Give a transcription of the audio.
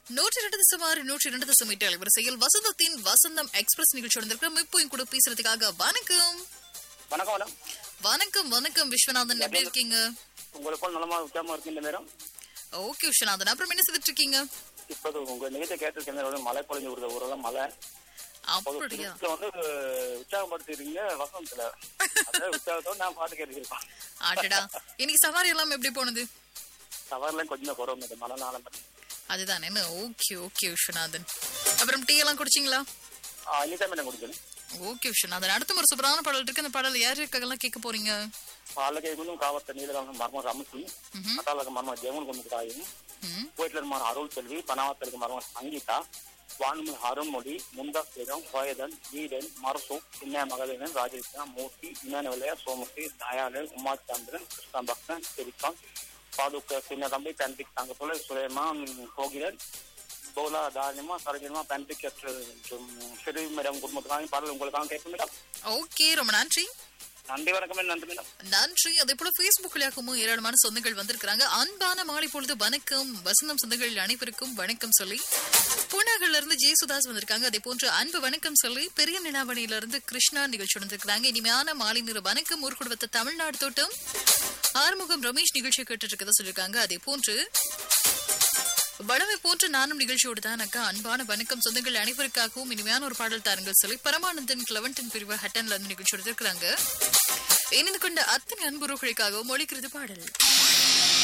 நூற்றி இரண்டு சுமார் நூற்றி இரண்டு தசம் எட்டு அலைவரிசையில் வசந்தத்தின் வசந்தம் எக்ஸ்பிரஸ் நிகழ்ச்சி வந்திருக்கிறோம் இப்போ என் கூட பேசுறதுக்காக வணக்கம் வணக்கம் மேடம் வணக்கம் வணக்கம் விஸ்வநாதன் எப்படி இருக்கீங்க உங்களை போல் நலமா உச்சாம இருக்கீங்க மேடம் ஓகே விஸ்வநாதன் அப்புறம் என்ன செய்துட்டு இருக்கீங்க இப்போது உங்க நிகழ்ச்சியை கேட்டிருக்கேன் மேடம் மழை பொழிஞ்சு விடுற ஊரெல்லாம் மழை அப்படியா இப்ப வந்து உற்சாகப்படுத்திருக்கீங்க வசந்தத்துல அதாவது உற்சாகத்தோட நான் பாட்டு கேட்டுருக்கேன் ஆட்டடா இன்னைக்கு சவாரி எல்லாம் எப்படி போனது சவாரிலாம் கொஞ்சம் குறவு மேடம் மழை நாள அதுதான் என்ன ஓகே ஓகே விஸ்வநாதன் அப்புறம் டீ எல்லாம் குடிச்சிங்களா இனிதான் மேடம் குடிக்கணும் ஓகே விஸ்வநாதன் அடுத்த ஒரு சூப்பரான பாடல் இருக்கு அந்த பாடல் யாருக்கெல்லாம் கேட்க போறீங்க பாலகைகளும் காவத்த நீலகாலம் மர்மம் ரமசி ம்ஹும். அட்டாளக மர்மம் ஜெயமன் கொண்டு தாயும் ம், வீட்டில் இருமான அருள் செல்வி பனாவத்திற்கு மர்மம் சங்கீதா வான்மொழி அருண்மொழி முந்தாஸ்தேகம் கோயதன் வீரன் மரசு சின்ன மகளிரன் ராஜேஷ்னா மூர்த்தி இமானுவலையா சோமசி தயாளு உமாச்சந்திரன் கிருஷ்ண பக்தன் சிரிகான் பாதுக்க சின்ன தம்பி பென்பிக் தங்க போல சுலைமான் கோகிலன் போலா தாரியமா சரஜனமா பென்பிக் சிறு மேடம் குடும்பத்துக்காக பாடல் உங்களுக்காக கேட்கும் மேடம் ஓகே ரொம்ப நன்றி நன்றி வணக்கம் மேடம், நன்றி மேடம் நன்றி அதே போல பேஸ்புக் வழியாகவும் ஏராளமான சொந்தங்கள் வந்திருக்கிறாங்க அன்பான மாலை பொழுது வணக்கம் வசந்தம் சொந்தங்கள் அனைவருக்கும் வணக்கம் சொல்லி பூனாகல்ல இருந்து ஜெயசுதாஸ் வந்திருக்காங்க அதே போன்று அன்பு வணக்கம் சொல்லி பெரிய நினாவணியில இருந்து கிருஷ்ணா நிகழ்ச்சி வந்திருக்கிறாங்க இனிமையான மாலை நிற வணக்கம் ஊர் குடும்பத்தை தமிழ்நாடு தோட்டம் ஆறுமுகம் ரமேஷ் நிகழ்ச்சியை கேட்டு இருக்கதா சொல்லியிருக்காங்க அதே போன்று வடமை போன்று நானும் நிகழ்ச்சியோடு தான் அக்கா அன்பான வணக்கம் சொந்தங்கள் அனைவருக்காகவும் இனிமையான ஒரு பாடல் தாருங்கள் சொல்லி பரமானந்தன் கிளவன்டன் பிரிவு ஹட்டன்ல இருந்து நிகழ்ச்சியோடு இருக்கிறாங்க இணைந்து கொண்ட அத்தனை அன்புறவுகளுக்காகவும் ஒழிக்கிறது பாடல்